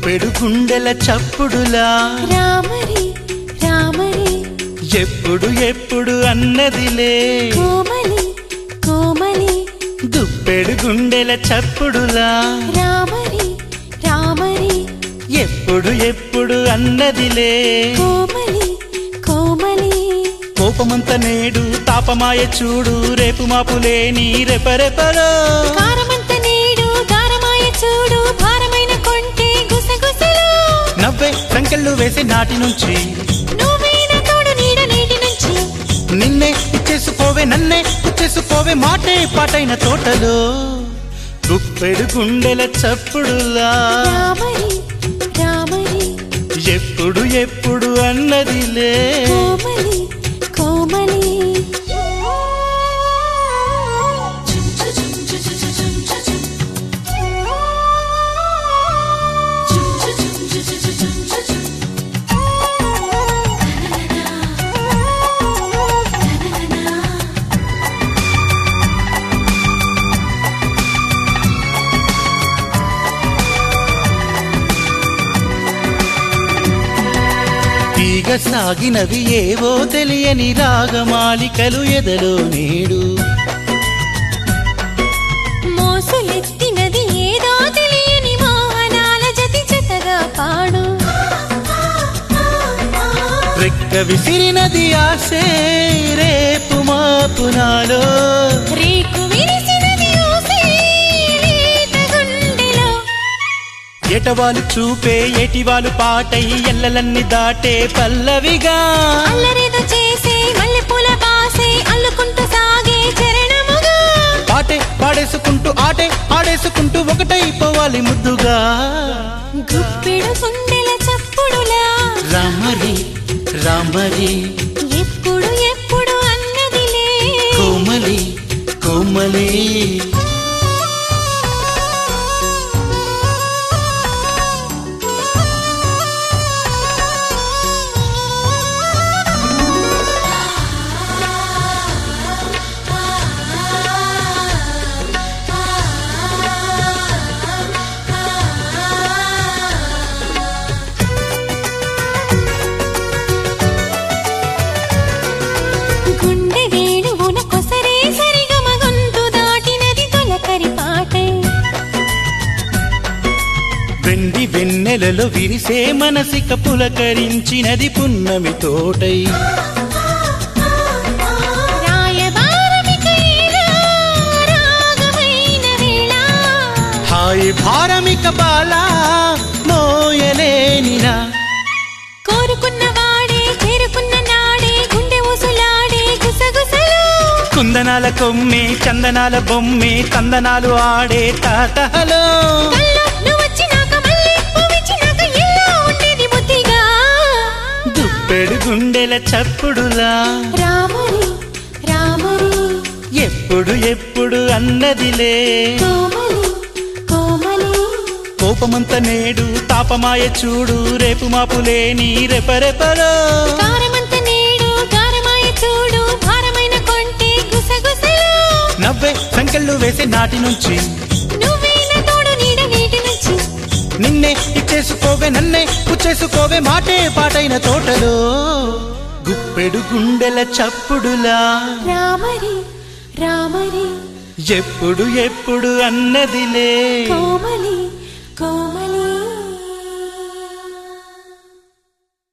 గుప్పెడు గుండెల చప్పుడులా రామరి రామరి ఎప్పుడు ఎప్పుడు అన్నదిలే కోమలి కోమలి గుప్పెడు గుండెల చప్పుడులా రామరి రామరి ఎప్పుడు ఎప్పుడు అన్నదిలే కోమలి కోమలి కోపమంత నేడు తాపమాయ చూడు రేపు మాపు లేని రెపరెపలో కారమంత నేడు గారమాయ చూడు భారమైన కొంటే గుసగుసలు నవ్వే సంకెళ్ళు వేసి నాటి నుంచి నువ్వేన తోడు నీడ నీటి నుంచి నిన్నే ఇచ్చేసుకోవే నన్నే ఇచ్చేసుకోవే మాటే పాటైన తోటలో గుప్పెడు గుండెల చప్పుడులా రామరి రామరి ఎప్పుడు ఎప్పుడు అన్నదిలే కోమలి కోమలి తీగ సాగినవి ఏవో తెలియని రాగమాలికలు ఎదలో నేడు మోసులెత్తినది ఏదో తెలియని మోహనాల జతి జతగా పాడు రెక్క విసిరినది ఆసే రేపు మాపు నాలో రేకు విరిసినది ఊసే లేత గుండెలో ఎటవాలు చూపే ఎటివాలు పాటై ఎల్లలన్నీ దాటే పల్లవిగా అల్లరేదో చేసే మల్లెపూల బాసే అల్లుకుంటూ సాగే చరణముగా పాటే పాడేసుకుంటూ ఆటే ఆడేసుకుంటూ ఒకటైపోవాలి ముద్దుగా గుప్పెడు గుండెల చప్పుడులా రామరి రామరి ఎప్పుడు ఎప్పుడు అన్నదిలే కోమలి కోమలి గుండె వేణువున కొసరే సరిగమ గొంతు దాటినది తొలకరి పాటే వెండి వెన్నెలలో విరిసే మనసిక పులకరించినది పున్నమి తోటై రాయబారమిక ఇలా రాగమైన వేళ హాయి భారమిక బాల మోయలేనినా కోరుకున్న వాడే చేరుకున్న నాడే గుండె ఊసులాడే గుసగుసలు కుందనాల కొమ్మే చందనాల బొమ్మే కందనాలు ఆడే తాతహలో కల్లో నువ్వు వచ్చినాక మళ్ళీ పువ్విచ్చినాక ఎలా ఉండేది బుద్ధిగా దుప్పెడు గుండెల చప్పుడులా రామరి రామరి ఎప్పుడు ఎప్పుడు అన్నదిలే కోమలి కోమలి కోపమంత నేడు తాపమాయ చూడు రేపు మాపు లేని రెపరెపలో కారమంత నేడు గారమాయ చూడు భారమైన కొంటే గుసగుసలు నవ్వే సంకెళ్ళు వేసే నాటి నుంచి నువ్వేన తోడు నీడ నీటి నుంచి నిన్నే ఇచ్చేసుకోవే నన్నే పుచ్చేసుకోవే మాటే పాటైన తోటలో గుప్పెడు గుండెల చప్పుడులా రామరి రామరి ఎప్పుడు ఎప్పుడు అన్నదిలే కోమలి కోమలి